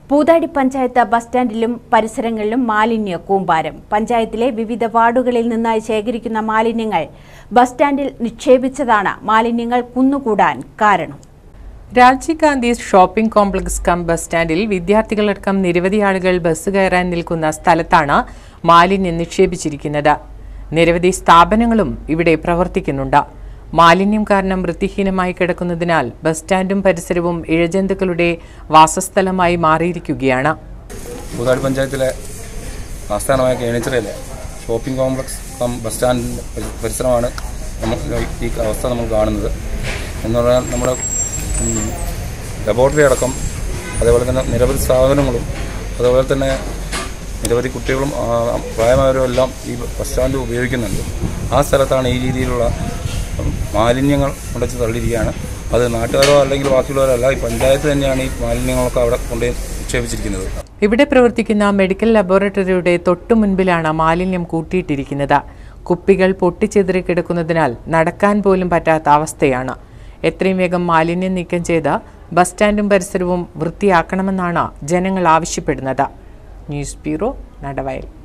Poothadi panchayat bus സ്റ്റാൻഡിലും പരിസരങ്ങളിലും മാലിന്യ കൂമ്പാരം പഞ്ചായത്തിലെ വിവിധ വാർഡുകളിൽ നിന്നായി ശേഖരിക്കുന്ന മാലിന്യങ്ങൾ ബസ് സ്റ്റാൻഡിൽ നിക്ഷേപിച്ചതാണ് മാലിന്യങ്ങൾ കുന്നുകൂടാൻ കാരണം Rajiv Gandhi shopping complex cum bus സ്റ്റാൻഡിൽ വിദ്യാർത്ഥികളടക്കം നിരവധി ആളുകൾ ബസ് കയറാൻ നിൽക്കുന്ന സ്ഥലത്താണ് മാലിന്യം നിക്ഷേപിച്ചിരിക്കുന്നത് നിരവധി സ്ഥാപനങ്ങളും ഇവിടെ പ്രവർത്തിക്കുന്നുണ്ട് മാലിന്യം കാരണം വൃത്തിഹീനമായി കിടക്കുന്നതിനാൽ ബസ് സ്റ്റാൻഡും പരിസരവും ഇഴജന്തുക്കളുടെ വാസസ്ഥലമായി മാറിയിരിക്കുകയാണ് പൂതാടി പഞ്ചായത്തിലെ ആസ്ഥാനമായ കേണിച്ചിറയിലെ ഷോപ്പിംഗ് കോംപ്ലക്സ് കം ബസ് സ്റ്റാൻഡിൻ്റെ പരി- പരിസരമാണ് നമ്മൾ ഈ അവസ്ഥ നമ്മൾ കാണുന്നത് എന്ന് പറഞ്ഞാൽ നമ്മുടെ ഉം, ലബോറട്ടറി അടക്കം അതേപോലെ തന്നെ നിരവധി സ്ഥാപനങ്ങളും അതുപോലെ തന്നെ നിരവധി കുട്ടികളും ആ, പ്രായമായവരും എല്ലാം ഈ ബസ് സ്റ്റാൻഡ് ഉപയോഗിക്കുന്നുണ്ട് ആ സ്ഥലത്താണ് ഈ രീതിയിലുള്ള ഉം, മാലിന്യങ്ങൾ കൊണ്ടുവച്ച് തള്ളിയിരിക്കുകയാണ് അത് നാട്ടുകാരോ അല്ലെങ്കിൽ ബാക്കിയുള്ളവരോ അല്ല ഈ പഞ്ചായത്ത് തന്നെയാണ് ഈ മാലിന്യങ്ങളൊക്കെ അവിടെ കൊണ്ടുപോയി നിക്ഷേപിച്ചിരിക്കുന്നത് ഇവിടെ പ്രവർത്തിക്കുന്ന മെഡിക്കൽ ലബോറട്ടറിയുടെ തൊട്ടു മുൻപിലാണ് മാലിന്യം കൂട്ടിയിട്ടിരിക്കുന്നത് കുപ്പികൾ പൊട്ടിച്ചെതിറി കിടക്കുന്നതിനാൽ നടക്കാൻ പോലും പറ്റാത്ത അവസ്ഥയാണ് എത്രയും വേഗം മാലിന്യം നീക്കം ചെയ്ത് ബസ് സ്റ്റാൻഡും പരിസരവും വൃത്തിയാക്കണമെന്നാണ് ജനങ്ങൾ ആവശ്യപ്പെടുന്നത് ന്യൂസ് ബ്യൂറോ നടവയൽ